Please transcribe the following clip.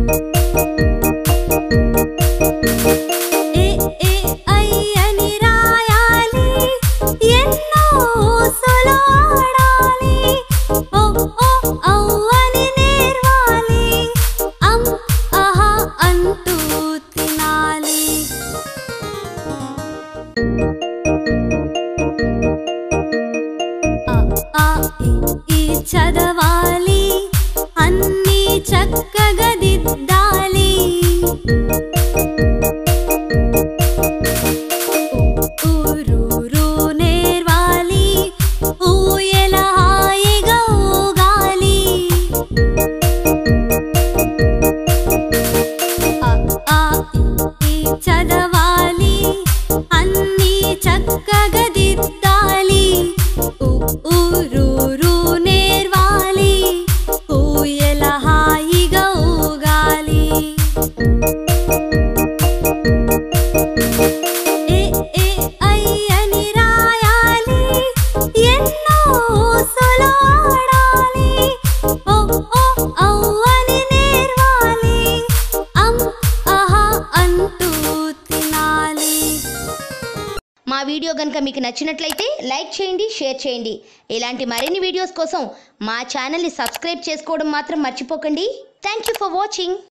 A A I అని రాయాలి ఎన్నో సొలాడాలి ఓ ఓ ఔ అని నేర్వాలి అం అహ అంటూ తినాలి అ ఆ ఇ ఈ చదవాలి అన్నీ చక్కగా దిద్దాలి ఊరూరు నేర్వాలి ఊయల హాయిగా ఊగాలి అ ఆ ఇ ఈ చదవాలి అన్నీ చక్కగా దిద్దాలి ఊ ఊరూరు నేర్వాలి ఊయల హాయిగా ఊగాలి ఏ ఏ ఐ అని రాయాలి ఎన్నో సొలాడాలి ఓ ఓ ఔ అని నేర్వాలి అం అహ అంటూ తినాలి మా వీడియో కనుక మీకు నచ్చినట్లయితే లైక్ చేయండి షేర్ చేయండి ఇలాంటి మరిన్ని వీడియోస్ కోసం మా ఛానల్ని సబ్స్క్రైబ్ చేసుకోవడం మాత్రం మర్చిపోకండి థ్యాంక్ యూ ఫర్ వాచింగ్